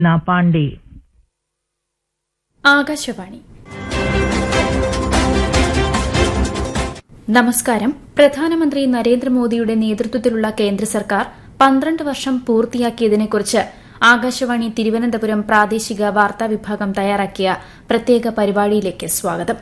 ना पांडे ആകാശവാണി നമസ്കാരം പ്രധാനമന്ത്രി നരേന്ദ്രമോദിയുടെ നേതൃത്വത്തിലുള്ള കേന്ദ്ര സർക്കാർ പന്ത്രണ്ട് വർഷം പൂർത്തിയാക്കിയതിനെക്കുറിച്ച് ആകാശവാണി തിരുവനന്തപുരം പ്രാദേശിക വാർത്താ വിഭാഗം തയ്യാറാക്കിയ പ്രത്യേക പരിപാടിയിലേക്ക് സ്വാഗതം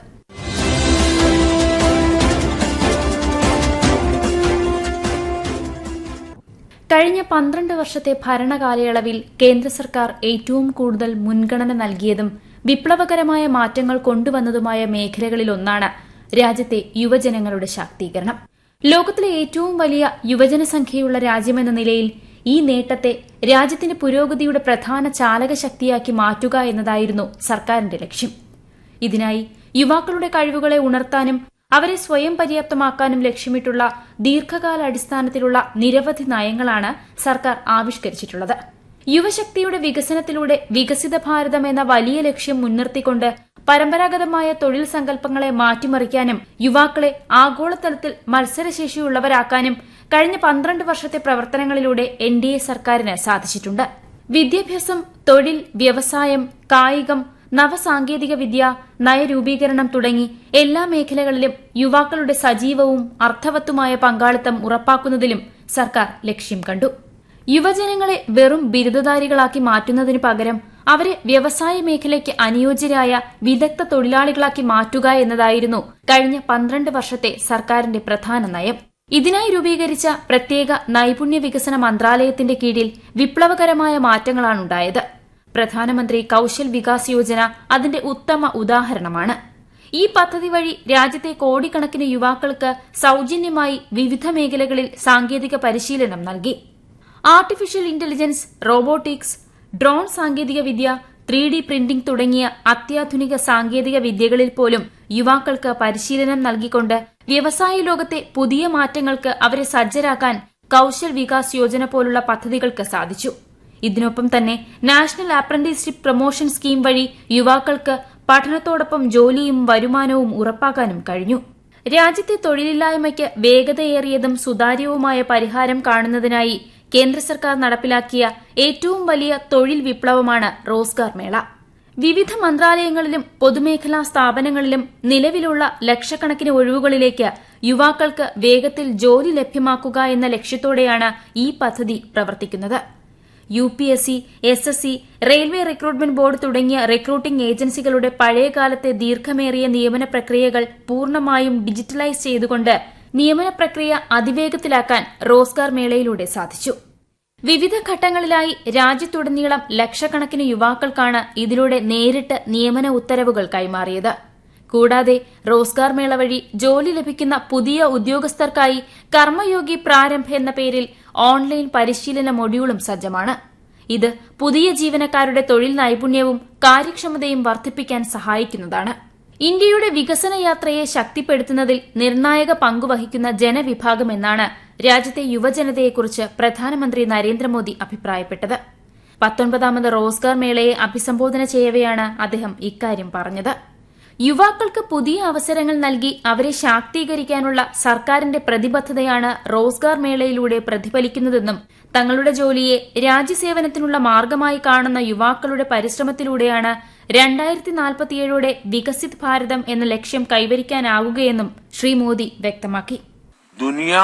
കഴിഞ്ഞ പന്ത്രണ്ട് വർഷത്തെ ഭരണകാലയളവിൽ കേന്ദ്ര സർക്കാർ ഏറ്റവും കൂടുതൽ മുൻഗണന നൽകിയതും വിപ്ലവകരമായ മാറ്റങ്ങൾ കൊണ്ടുവന്നതുമായ മേഖലകളിലൊന്നാണ് രാജ്യത്തെ യുവജനങ്ങളുടെ ശാക്തീകരണം ലോകത്തിലെ ഏറ്റവും വലിയ യുവജനസംഖ്യയുള്ള രാജ്യമെന്ന നിലയിൽ ഈ നേട്ടത്തെ രാജ്യത്തിന്റെ പുരോഗതിയുടെ പ്രധാന ചാലകശക്തിയാക്കി മാറ്റുക എന്നതായിരുന്നു സർക്കാരിന്റെ ലക്ഷ്യം ഇതിനായി യുവാക്കളുടെ കഴിവുകളെ ഉണർത്താനും അവരെ സ്വയം പര്യാപ്തമാക്കാനും ലക്ഷ്യമിട്ടുള്ള ദീർഘകാല അടിസ്ഥാനത്തിലുള്ള നിരവധി നയങ്ങളാണ് സർക്കാർ ആവിഷ്കരിച്ചിട്ടുള്ളത് യുവശക്തിയുടെ വികസനത്തിലൂടെ വികസിത ഭാരതം എന്ന വലിയ ലക്ഷ്യം മുൻനിർത്തിക്കൊണ്ട് പരമ്പരാഗതമായ തൊഴിൽ സങ്കല്പങ്ങളെ മാറ്റിമറിക്കാനും യുവാക്കളെ ആഗോളതലത്തിൽ മത്സരശേഷിയുള്ളവരാക്കാനും കഴിഞ്ഞ പന്ത്രണ്ട് വർഷത്തെ പ്രവർത്തനങ്ങളിലൂടെ എൻ ഡി എ സർക്കാരിന് സാധിച്ചിട്ടുണ്ട് വിദ്യാഭ്യാസം തൊഴിൽ വ്യവസായം കായികം നവസാങ്കേതിക വിദ്യ നയരൂപീകരണം തുടങ്ങി എല്ലാ മേഖലകളിലും യുവാക്കളുടെ സജീവവും അർത്ഥവത്തുമായ പങ്കാളിത്തം ഉറപ്പാക്കുന്നതിലും സർക്കാർ ലക്ഷ്യം കണ്ടു യുവജനങ്ങളെ വെറും ബിരുദധാരികളാക്കി മാറ്റുന്നതിനു പകരം അവരെ വ്യവസായ മേഖലയ്ക്ക് അനുയോജ്യരായ വിദഗ്ധ തൊഴിലാളികളാക്കി മാറ്റുക എന്നതായിരുന്നു കഴിഞ്ഞ പന്ത്രണ്ട് വർഷത്തെ സർക്കാരിന്റെ പ്രധാന നയം ഇതിനായി രൂപീകരിച്ച പ്രത്യേക നൈപുണ്യ വികസന മന്ത്രാലയത്തിന്റെ കീഴിൽ വിപ്ലവകരമായ മാറ്റങ്ങളാണുണ്ടായത് പ്രധാനമന്ത്രി കൌശൽ വികാസ് യോജന അതിന്റെ ഉത്തമ ഉദാഹരണമാണ് ഈ പദ്ധതി വഴി രാജ്യത്തെ കോടിക്കണക്കിന് യുവാക്കൾക്ക് സൌജന്യമായി വിവിധ മേഖലകളിൽ സാങ്കേതിക പരിശീലനം നൽകി ആർട്ടിഫിഷ്യൽ ഇന്റലിജൻസ് റോബോട്ടിക്സ് ഡ്രോൺ സാങ്കേതിക വിദ്യ ത്രീ ഡി പ്രിന്റിംഗ് തുടങ്ങിയ അത്യാധുനിക സാങ്കേതിക വിദ്യകളിൽ പോലും യുവാക്കൾക്ക് പരിശീലനം നൽകിക്കൊണ്ട് വ്യവസായ ലോകത്തെ പുതിയ മാറ്റങ്ങൾക്ക് അവരെ സജ്ജരാക്കാൻ കൌശൽ വികാസ് യോജന പോലുള്ള പദ്ധതികൾക്ക് സാധിച്ചു ഇതിനൊപ്പം തന്നെ നാഷണൽ അപ്രന്റീസ്ഷിപ്പ് പ്രൊമോഷൻ സ്കീം വഴി യുവാക്കൾക്ക് പഠനത്തോടൊപ്പം ജോലിയും വരുമാനവും ഉറപ്പാക്കാനും കഴിഞ്ഞു രാജ്യത്തെ തൊഴിലില്ലായ്മയ്ക്ക് വേഗതയേറിയതും സുതാര്യവുമായ പരിഹാരം കാണുന്നതിനായി കേന്ദ്ര സർക്കാർ നടപ്പിലാക്കിയ ഏറ്റവും വലിയ തൊഴിൽ വിപ്ലവമാണ് റോസ്ഗാർ മേള വിവിധ മന്ത്രാലയങ്ങളിലും പൊതുമേഖലാ സ്ഥാപനങ്ങളിലും നിലവിലുള്ള ലക്ഷക്കണക്കിന് ഒഴിവുകളിലേക്ക് യുവാക്കൾക്ക് വേഗത്തിൽ ജോലി ലഭ്യമാക്കുക എന്ന ലക്ഷ്യത്തോടെയാണ് ഈ പദ്ധതി പ്രവർത്തിക്കുന്നത് U P S C S S C railway recruitment board തുടങ്ങിയ റിക്രൂട്ടിംഗ് ഏജൻസികളുടെ പഴയകാലത്തെ ദീർഘമേറിയ നിയമന പ്രക്രിയകൾ പൂർണ്ണമായും ഡിജിറ്റലൈസ് ചെയ്തുകൊണ്ട് നിയമന പ്രക്രിയ അതിവേഗത്തിലാക്കാൻ റോസ്ഗാർ മേളയിലൂടെ സാധിച്ചു വിവിധ ഘട്ടങ്ങളിലായി രാജ്യത്തുടനീളം ലക്ഷക്കണക്കിന് യുവാക്കൾക്കാണ് ഇതിലൂടെ നേരിട്ട് നിയമന ഉത്തരവുകൾ കൈമാറിയത് കൂടാതെ റോസ്ഗാർ മേള വഴി ജോലി ലഭിക്കുന്ന പുതിയ ഉദ്യോഗസ്ഥർക്കായി കർമ്മയോഗി പ്രാരംഭ് എന്ന പേരിൽ ഓൺലൈൻ പരിശീലന മൊഡ്യൂളും സജ്ജമാണ് ഇത് പുതിയ ജീവനക്കാരുടെ തൊഴിൽ നൈപുണ്യവും കാര്യക്ഷമതയും വർദ്ധിപ്പിക്കാൻ സഹായിക്കുന്നതാണ് ഇന്ത്യയുടെ വികസന യാത്രയെ ശക്തിപ്പെടുത്തുന്നതിൽ നിർണായക പങ്കുവഹിക്കുന്ന ജനവിഭാഗമെന്നാണ് രാജ്യത്തെ യുവജനതയെക്കുറിച്ച് പ്രധാനമന്ത്രി നരേന്ദ്രമോദി അഭിപ്രായപ്പെട്ടത് പത്തൊൻപതാമത് റോസ്ഗാർ മേളയെ അഭിസംബോധന ചെയ്യവെയാണ് അദ്ദേഹം ഇക്കാര്യം പറഞ്ഞത് യുവാക്കൾക്ക് പുതിയ അവസരങ്ങൾ നൽകി അവരെ ശാക്തീകരിക്കാനുള്ള സർക്കാരിന്റെ പ്രതിബദ്ധതയാണ് റോസ്ഗാർ മേളയിലൂടെ പ്രതിഫലിക്കുന്നതെന്നും തങ്ങളുടെ ജോലിയെ രാജ്യസേവനത്തിനുള്ള മാർഗമായി കാണുന്ന യുവാക്കളുടെ പരിശ്രമത്തിലൂടെയാണ് രണ്ടായിരത്തി നാൽപ്പത്തിയേഴോടെ വികസിത് ഭാരതം എന്ന ലക്ഷ്യം കൈവരിക്കാനാകുകയെന്നും ശ്രീ മോദി വ്യക്തമാക്കി दुनिया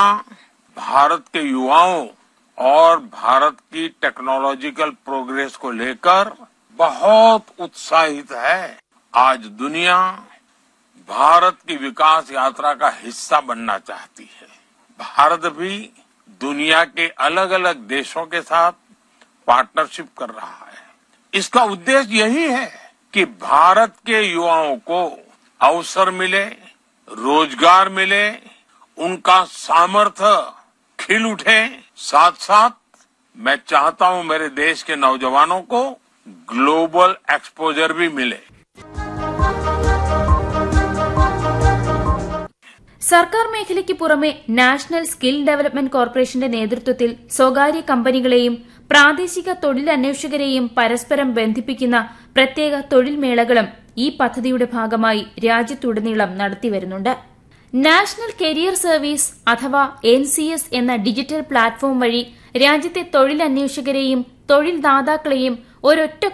भारत के युवाओं और भारत की टेक्नोलॉजिकल प्रोग्रेस को लेकर बहुत उत्साहित है आज दुनिया भारत की विकास यात्रा का हिस्सा बनना चाहती है भारत भी दुनिया के अलग अलग देशों के साथ पार्टनरशिप कर रहा है इसका उद्देश्य यही है कि भारत के युवाओं को अवसर मिले रोजगार मिले उनका सामर्थ्य खिल उठे साथ साथ मैं चाहता हूं मेरे देश के नौजवानों को ग्लोबल एक्सपोजर भी मिले സർക്കാർ മേഖലയ്ക്ക് പുറമെ നാഷണൽ സ്കിൽ ഡെവലപ്മെന്റ് കോർപ്പറേഷന്റെ നേതൃത്വത്തിൽ സ്വകാര്യ കമ്പനികളെയും പ്രാദേശിക തൊഴിലന്വേഷകരെയും പരസ്പരം ബന്ധിപ്പിക്കുന്ന പ്രത്യേക തൊഴിൽ മേളകളും ഈ പദ്ധതിയുടെ ഭാഗമായി രാജ്യത്തുടനീളം നടത്തിവരുന്നുണ്ട് നാഷണൽ കരിയർ സർവീസ് അഥവാ എൻ സി എസ് എന്ന ഡിജിറ്റൽ പ്ലാറ്റ്ഫോം വഴി രാജ്യത്തെ തൊഴിലന്വേഷകരെയും തൊഴിൽ ദാതാക്കളെയും ഒരൊറ്റ